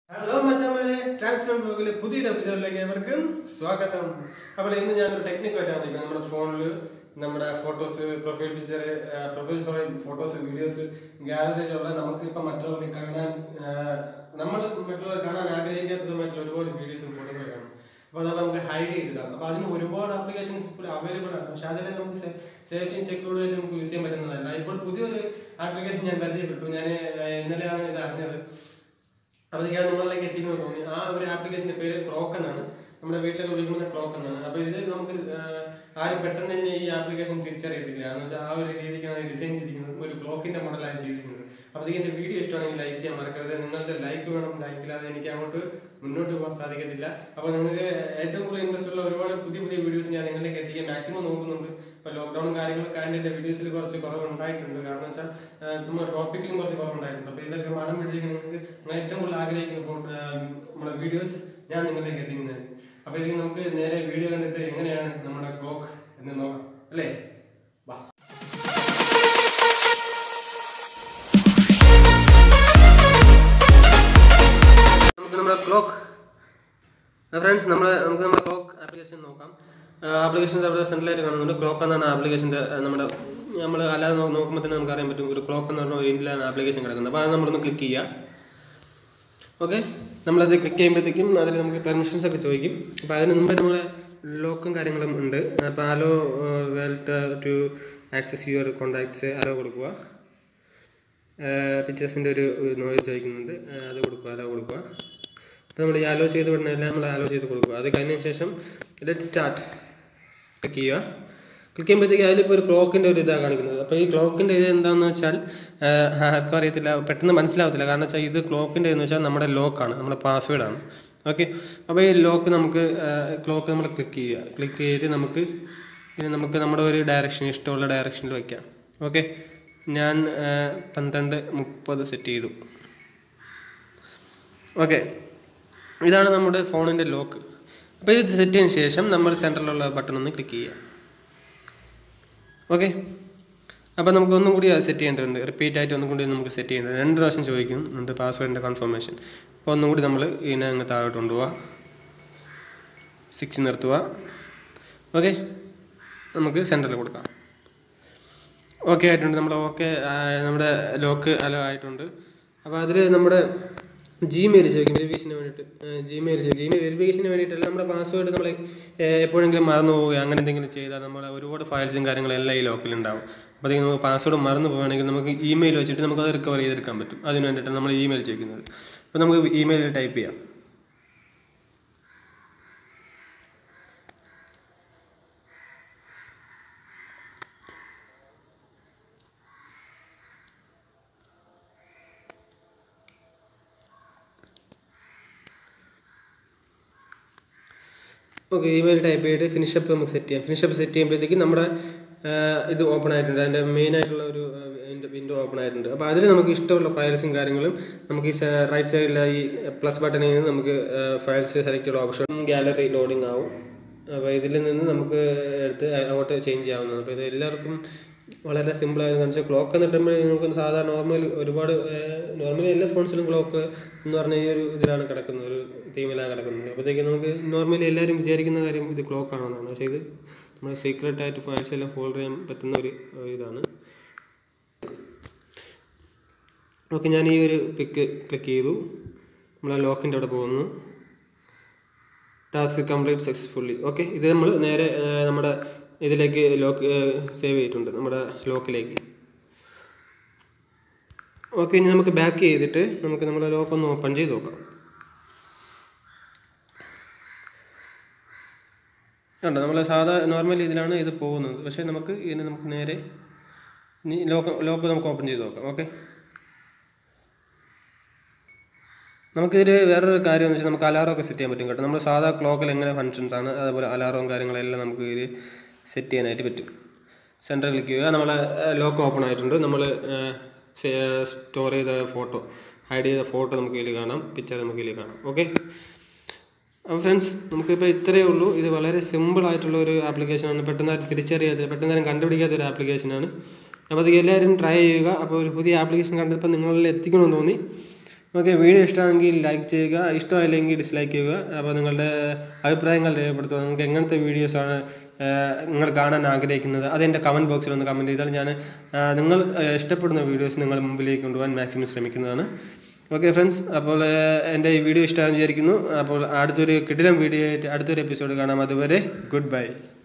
hello മച്ചാമാരെ transform ബ്ലോഗിലെ പുതിയൊരു എപ്പിസോഡിലേക്ക് ഏവർക്കും സ്വാഗതം അപ്പോൾ ഇന്ന് ഞാനൊരു ടെക്നിക്ക് വരാൻ നിൽക്കുന്നത് നമ്മുടെ ഫോണിൽ നമ്മുടെ photos profile picture profile sorry photos videos ഗാലറിയിലുള്ള നമുക്ക് ഇപ്പം മറ്റുള്ളവർക്ക് കാണാൻ നമ്മൾ മറ്റുള്ളവർ കാണാൻ ആഗ്രഹിക്കാത്തതുമായിട്ടുള്ള ഒരുപാട് വീഡിയോസും ഫോട്ടോസും കാണും അപ്പോൾ അതൊക്കെ നമുക്ക് ഹൈഡ് ചെയ്തിടാം അപ്പോൾ അതിന് ഒരുപാട് ആപ്ലിക്കേഷൻസ് ഇപ്പോൾ അവൈലബിൾ ആണ് പക്ഷേ അതിൽ നമുക്ക് സേഫ്റ്റിയും സെക്യൂരിറ്റിയും നമുക്ക് യൂസ് ചെയ്യാൻ പറ്റുന്നതല്ല ഇപ്പോൾ പുതിയൊരു ആപ്ലിക്കേഷൻ ഞാൻ പരിചയപ്പെട്ടു ഞാൻ ഇന്നലെയാണ് ഇത് അറിഞ്ഞത് അപ്പോഴത്തേക്കാണ് നിങ്ങളിലേക്ക് എത്തിക്കുന്നത് തോന്നി ആ ഒരു ആപ്ലിക്കേഷന്റെ പേര് ക്ലോക്ക് എന്നാണ് നമ്മുടെ വീട്ടിലൊക്കെ വിളിക്കുന്ന ക്ലോക്ക് എന്നാണ് അപ്പോൾ ഇത് നമുക്ക് ആഹ്, ആരും പെട്ടെന്ന് തന്നെ ഈ ആപ്ലിക്കേഷൻ തിരിച്ചറിയത്തില്ല എന്ന് വെച്ചാൽ ആ ഒരു രീതിക്കാണ് ഡിസൈൻ ചെയ്തിരിക്കുന്നത് ഒരു ക്ലോക്കിന്റെ മോഡലാണ് ചെയ്തിരിക്കുന്നത് അപ്പോഴത്തേക്ക് എൻ്റെ വീഡിയോ ഇഷ്ടമാണെങ്കിൽ ലൈക്ക് ചെയ്യാൻ മറക്കരുത് നിങ്ങളുടെ ലൈക്ക് വേണം ലൈക്ക് ഇല്ലാതെ എനിക്ക് അങ്ങോട്ട് മുന്നോട്ട് പോകാൻ സാധിക്കത്തില്ല അപ്പോൾ നിങ്ങൾക്ക് ഏറ്റവും കൂടുതൽ ഇൻട്രസ്റ്റ് ഉള്ള ഒരുപാട് പുതിയ പുതിയ വീഡിയോസ് ഞാൻ നിങ്ങളിലേക്ക് എത്തിക്കാൻ മാക്സിമം നോക്കുന്നുണ്ട് ഇപ്പോൾ ലോക്ക്ഡൗണും കാര്യങ്ങളൊക്കെ ആയതിൻ്റെ എൻ്റെ വീഡിയോസിൽ കുറച്ച് കുറവുണ്ടായിട്ടുണ്ട് കാരണം വെച്ചാൽ നമ്മുടെ ടോപ്പിക്കിലും കുറച്ച് കുറവുണ്ടായിട്ടുണ്ട് അപ്പോൾ ഇതൊക്കെ മാറാൻ വേണ്ടിയിട്ട് നിങ്ങൾക്ക് നിങ്ങൾ ഏറ്റവും കൂടുതൽ ആഗ്രഹിക്കുന്ന ഫോട്ടോ നമ്മുടെ വീഡിയോസ് ഞാൻ നിങ്ങളിലേക്ക് എത്തിക്കുന്നത് അപ്പോൾ ഇത് നമുക്ക് നേരെ വീഡിയോ കണ്ടിട്ട് എങ്ങനെയാണ് നമ്മുടെ ക്ലോക്ക് എന്ന് നോക്കാം അല്ലേ വാ നമുക്ക് നമ്മുടെ ക്ലോക്ക് ഫ്രണ്ട്സ് നമ്മൾ നമുക്ക് നമ്മുടെ ക്ലോക്ക് ആപ്ലിക്കേഷൻ നോക്കാം ആപ്ലിക്കേഷൻ അവിടെ സെൻട്രലായിട്ട് കാണുന്നുണ്ട് ക്ലോക്ക് എന്നാണ് ആപ്ലിക്കേഷൻ്റെ നമ്മുടെ നമ്മൾ അല്ലാതെ നോ- നോക്കുമ്പോൾ തന്നെ നമുക്ക് അറിയാൻ പറ്റും ഒരു ക്ലോക്ക് എന്ന് പറഞ്ഞ ഒരു ഇന്ത്യയിലാണ് ആപ്ലിക്കേഷൻ കിടക്കുന്നത് അപ്പോൾ അത് നമ്മളൊന്ന് ക്ലിക്ക് ചെയ്യുക ഓക്കെ നമ്മളത് ക്ലിക്ക് ചെയ്യുമ്പോഴത്തേക്കും അതിൽ നമുക്ക് പെർമിഷൻസ് ഒക്കെ ചോദിക്കും അപ്പോൾ അതിന് മുമ്പ് നമ്മുടെ ലോക്കും കാര്യങ്ങളും ഉണ്ട് അപ്പോൾ അലോ വെൽറ്റ് to access your contacts allow കൊടുക്കുക പിക്ചേഴ്സിൻ്റെ ഒരു നോയിസ് ചോദിക്കുന്നുണ്ട് ആ, അത് കൊടുക്കുക അലോ കൊടുക്കുക അപ്പോൾ നമ്മൾ ഈ അലോ ചെയ്ത് വിടുന്നതെല്ലാം നമ്മൾ അലോ ചെയ്ത് കൊടുക്കുക അത് കഴിഞ്ഞതിന് ശേഷം ലെറ്റ് സ്റ്റാർട്ട് ക്ലിക്ക് ചെയ്യുക ക്ലിക്ക് ചെയ്യുമ്പോഴത്തേക്ക് അതിലിപ്പോൾ ഒരു ക്ലോക്കിൻ്റെ ഒരു ഇതാണ് കാണിക്കുന്നത് അപ്പോൾ ഈ ക്ലോക്കിൻ്റെ ഇത് എന്താണെന്ന് വെച്ചാൽ ആ, ആർക്കും അറിയത്തില്ല പെട്ടെന്ന് മനസ്സിലാവത്തില്ല കാരണം വെച്ചാൽ ഇത് ക്ലോക്കിൻ്റെ എന്ന് വെച്ചാൽ നമ്മുടെ ലോക്കാണ് നമ്മുടെ പാസ്വേഡാണ് ഓക്കെ അപ്പോൾ ഈ ലോക്ക് നമുക്ക് ക്ലോക്ക് നമ്മൾ ക്ലിക്ക് ചെയ്യുക ക്ലിക്ക് ചെയ്തിട്ട് നമുക്ക് ഇനി നമുക്ക് നമ്മുടെ ഒരു ഡയറക്ഷൻ ഇഷ്ടമുള്ള ഡയറക്ഷനിൽ വയ്ക്കാം ഓക്കെ ഞാൻ ആ, പന്ത്രണ്ട് മുപ്പത് സെറ്റ് ചെയ്തു ഓക്കെ ഇതാണ് നമ്മുടെ ഫോണിൻ്റെ ലോക്ക് അപ്പോൾ ഇത് സെറ്റ് ചെയ്തതിന് ശേഷം നമ്മൾ സെൻറ്ററിലുള്ള ബട്ടൺ ഒന്ന് ക്ലിക്ക് ചെയ്യുക ഓക്കെ അപ്പോൾ നമുക്ക് ഒന്നും കൂടി അത് സെറ്റ് ചെയ്യേണ്ടതുണ്ട് റിപ്പീറ്റ് ആയിട്ട് ഒന്നും കൂടി നമുക്ക് സെറ്റ് ചെയ്യേണ്ടത് രണ്ട് പ്രാവശ്യം ചോദിക്കും നമ്മുടെ പാസ്വേഡിൻ്റെ കൺഫർമേഷൻ അപ്പോൾ ഒന്നും കൂടി നമ്മൾ ഇതിനെ അങ്ങ് താഴോട്ട് കൊണ്ടുപോവുക സിക്സ് നിർത്തുക ഓക്കെ നമുക്ക് സെൻറ്ററിൽ കൊടുക്കാം ഓക്കെ ആയിട്ടുണ്ട് നമ്മുടെ ഓക്കെ നമ്മുടെ ലോക്ക് അലോ ആയിട്ടുണ്ട് അപ്പോൾ അതിൽ നമ്മുടെ ജിമെയിൽ ചോദിക്കും വെരിഫിക്കേഷന് വേണ്ടിയിട്ട് ജിമെയിൽ ചോദിക്കും ജിമെയിൽ വെരിഫിക്കേഷന് വേണ്ടിയിട്ടല്ല നമ്മുടെ പാസ്വേഡ് നമ്മൾ എപ്പോഴെങ്കിലും മറന്നു പോവുകയോ അങ്ങനെ എന്തെങ്കിലും ചെയ്താൽ നമ്മുടെ ഒരുപാട് ഫയൽസും കാര്യങ്ങളും എല്ലാം ഈ ലോക്കിലുണ്ടാവും അപ്പോഴത്തേക്കും നമുക്ക് പാസ്വേഡ് മറന്നു പോവുകയാണെങ്കിൽ നമുക്ക് ഇമെയിൽ വെച്ചിട്ട് നമുക്ക് അത് റിക്കവർ ചെയ്തെടുക്കാൻ പറ്റും അതിന് വേണ്ടിയിട്ടാണ് നമ്മൾ ഇമെയിൽ ചോദിക്കുന്നത് അപ്പോൾ നമുക്ക് ഇമെയിൽ ടൈപ്പ് ചെയ്യാം ഓക്കെ ഇമെയിൽ ടൈപ്പ് ചെയ്തിട്ട് ഫിനിഷപ്പ് നമുക്ക് സെറ്റ് ചെയ്യാം ഫിനിഷപ്പ് സെറ്റ് ചെയ്യുമ്പോഴത്തേക്ക് നമ്മുടെ ആ, ഇത് ഓപ്പൺ ആയിട്ടുണ്ട് അതിൻ്റെ മെയിൻ ആയിട്ടുള്ള ഒരു വിൻഡോ ഓപ്പൺ ആയിട്ടുണ്ട് അപ്പോൾ അതിൽ നമുക്ക് ഇഷ്ടമുള്ള ഫയൽസും കാര്യങ്ങളും നമുക്ക് ഈ റൈറ്റ് സൈഡിലെ ഈ പ്ലസ് ബട്ടണിൽ നിന്ന് നമുക്ക് ഫയൽസ് സെലക്ട് ചെയ്യുന്ന ഓപ്ഷൻ ഗാലറി ലോഡിംഗ് ആവും അപ്പോൾ ഇതിൽ നിന്ന് നമുക്ക് എടുത്ത് അങ്ങോട്ട് ചേഞ്ച് ചെയ്യാവുന്നതാണ് അപ്പോൾ ഇത് എല്ലാവർക്കും വളരെ സിമ്പിൾ ആയത് വെച്ചാൽ ക്ലോക്ക് എന്ന് ഇട്ടുമ്പോൾ നമുക്ക് സാധാരണ നോർമൽ ഒരുപാട് നോർമലി എല്ലാ ഫോൺസിലും ക്ലോക്ക് എന്ന് പറഞ്ഞ ഈ ഒരു ഇതിലാണ് കിടക്കുന്നത് ഒരു തീമിലാണ് കിടക്കുന്നത് അപ്പോഴത്തേക്ക് നമുക്ക് നോർമലി എല്ലാവരും വിചാരിക്കുന്ന കാര്യം ഇത് ക്ലോക്ക് ആണെന്നാണ് പക്ഷേ ഇത് നമ്മൾ സീക്രട്ട് ആയിട്ട് ഫയൽസ് എല്ലാം ഫോൾഡ് ചെയ്യാൻ പറ്റുന്ന ഒരു ഏഹ്, ഇതാണ് ഓക്കെ ഞാൻ ഈ ഒരു പിക്ക് ക്ലിക്ക് ചെയ്തു നമ്മൾ ആ ലോക്കിൻ്റെ അവിടെ പോകുന്നു ടാസ്ക് കംപ്ലീറ്റ് സക്സസ്ഫുള്ളി ഓക്കെ ഇത് നമ്മൾ നേരെ ആ, നമ്മുടെ ഇതിലേക്ക് ലോക്ക് സേവ് ചെയ്തിട്ടുണ്ട് നമ്മുടെ ലോക്കിലേക്ക് ഓക്കെ ഇനി നമുക്ക് ബാക്ക് ചെയ്തിട്ട് നമുക്ക് നമ്മുടെ ലോക്ക് ഒന്ന് ഓപ്പൺ ചെയ്ത് നോക്കാം കണ്ടോ നമ്മൾ സാധാ നോർമൽ ഇതിലാണ് ഇത് പോകുന്നത് പക്ഷേ നമുക്ക് ഇതിന് നമുക്ക് നേരെ ഇനി ലോക്ക് ലോക്ക് നമുക്ക് ഓപ്പൺ ചെയ്ത് നോക്കാം ഓക്കെ നമുക്കിതിൽ വേറൊരു കാര്യം എന്ന് വെച്ചാൽ നമുക്ക് അലാറം ഒക്കെ സെറ്റ് ചെയ്യാൻ പറ്റും കേട്ടോ നമ്മൾ സാധാ ക്ലോക്കിൽ എങ്ങനെ ഫങ്ഷൻസ് ആണ് അതുപോലെ അലാറവും കാര്യങ്ങളെല്ലാം നമുക്ക് ഇതിൽ സെറ്റ് ചെയ്യാനായിട്ട് പറ്റും സെൻറ്റർ ക്ലിക്ക് ചെയ്യുക നമ്മൾ ലോക്ക് ഓപ്പൺ ആയിട്ടുണ്ട് നമ്മൾ സ്റ്റോർ ചെയ്ത ഫോട്ടോ ഹൈഡ് ചെയ്ത ഫോട്ടോ നമുക്ക് ഇതിൽ കാണാം പിക്ചർ നമുക്ക് ഇതിൽ കാണാം ഓക്കെ അപ്പോൾ ഫ്രണ്ട്സ് നമുക്കിപ്പോൾ ഇത്രയേ ഉള്ളൂ ഇത് വളരെ സിമ്പിൾ ആയിട്ടുള്ള ഒരു ആപ്ലിക്കേഷനാണ് പെട്ടെന്ന് ആരും തിരിച്ചറിയാത്ത പെട്ടെന്ന് ആരും കണ്ടുപിടിക്കാത്ത ഒരു ആപ്ലിക്കേഷനാണ് അപ്പോൾ അത് എല്ലാവരും ട്രൈ ചെയ്യുക അപ്പോൾ ഒരു പുതിയ ആപ്ലിക്കേഷൻ കണ്ടപ്പോൾ നിങ്ങളിൽ എത്തിക്കണമെന്ന് തോന്നി ഓക്കെ വീഡിയോ ഇഷ്ടമാണെങ്കിൽ ലൈക്ക് ചെയ്യുക ഇഷ്ടമായില്ലെങ്കിൽ ഡിസ്ലൈക്ക് ചെയ്യുക അപ്പോൾ നിങ്ങളുടെ അഭിപ്രായങ്ങൾ രേഖപ്പെടുത്തുക നിങ്ങൾക്ക് എങ്ങനത്തെ വീഡിയോസാണ് നിങ്ങൾ കാണാൻ ആഗ്രഹിക്കുന്നത് അതെൻ്റെ കമൻറ്റ് ബോക്സിൽ ഒന്ന് കമൻറ്റ് ചെയ്താൽ ഞാൻ ആ, നിങ്ങൾ ആ, ഇഷ്ടപ്പെടുന്ന വീഡിയോസ് നിങ്ങൾ മുമ്പിലേക്ക് കൊണ്ടുപോകാൻ മാക്സിമം ശ്രമിക്കുന്നതാണ് ഓക്കെ ഫ്രണ്ട്സ് അപ്പോൾ ആ, എൻ്റെ ഈ വീഡിയോ ഇഷ്ടമാണെന്ന് വിചാരിക്കുന്നു അപ്പോൾ അടുത്തൊരു കിടിലം വീഡിയോ ആയിട്ട് അടുത്തൊരു എപ്പിസോഡ് കാണാം അതുവരെ ഗുഡ് ബൈ